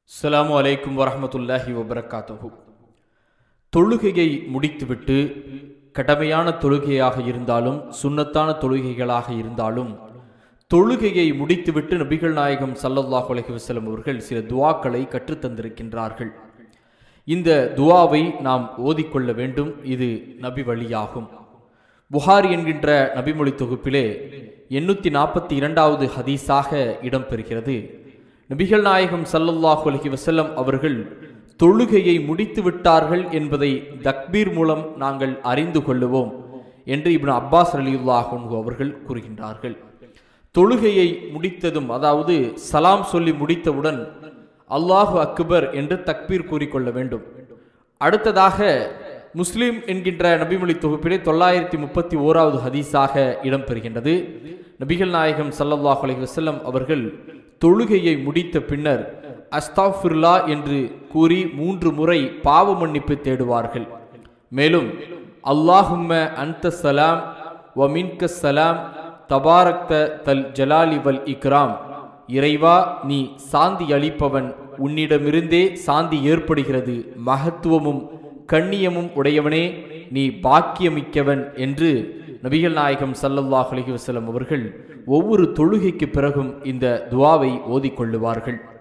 அஸ்ஸலாமு அலைக்கும் வரஹ்மத்துல்லாஹி வபரகாத்துஹு தொழுகையை முடித்துவிட்டு கடமையான தொழுகையாக இருந்தாலும் சுன்னத்தான தொழுகைகளாக இருந்தாலும் தொழுகையை முடித்துவிட்டு நபிகள் நாயகம் ஸல்லல்லாஹு அலைஹி வஸல்லம் அவர்கள் சில துவாக்களை கற்றுத்தந்திருக்கின்றார்கள் இந்த துவாவை நாம் ஓதிக்கொள்ள வேண்டும் இது நபி வழியாகும் புகாரி என்கின்ற நபிமொழி தொகுப்பிலே எண்ணூற்றி நாற்பத்தி இரண்டாவது ஹதீஸாக இடம்பெறுகிறது நபிகள் நாயகம் ஸல்லல்லாஹு அலைஹி வஸல்லம் அவர்கள் தொழுகையை முடித்து விட்டார்கள் என்பதை தக்பீர் மூலம் நாங்கள் அறிந்து கொள்ளுவோம் என்று இப்னு அப்பாஸ் ரலியுல்லாஹு அவர்கள் கூறுகின்றார்கள் தொழுகையை முடித்ததும் அதாவது சலாம் சொல்லி முடித்தவுடன் அல்லாஹு அக்பர் என்று தக்பீர் கூறிக்கொள்ள வேண்டும் அடுத்ததாக முஸ்லிம் என்கின்ற நபிமொழி தொகுப்பிலே தொள்ளாயிரத்தி முப்பத்தி ஓராவது ஹதீஸாக இடம்பெறுகின்றது நபிகள் நாயகம் ஸல்லல்லாஹு அலைஹி வஸல்லம் அவர்கள் தொழுகையை முடித்த பின்னர் அஸ்தாஃபிர்லா என்று கூறி மூன்று முறை பாவ மன்னிப்பு தேடுவார்கள் மேலும் அல்லாஹும்ம அந்த சலாம் வ மின்க சலாம் தபாரக்த தல் ஜலாலி வல் இக்ராம் இறைவா நீ சாந்தி அளிப்பவன் உன்னிடமிருந்தே சாந்தி ஏற்படுகிறது மகத்துவமும் கண்ணியமும் உடையவனே நீ பாக்கியமிக்கவன் என்று நபிகள் நாயகம் ஸல்லல்லாஹு அலைஹி வஸல்லம் அவர்கள் ஒவ்வொரு தொழுகைக்கு பிறகும் இந்த துவாவை ஓதிக்கொள்ளுவார்கள்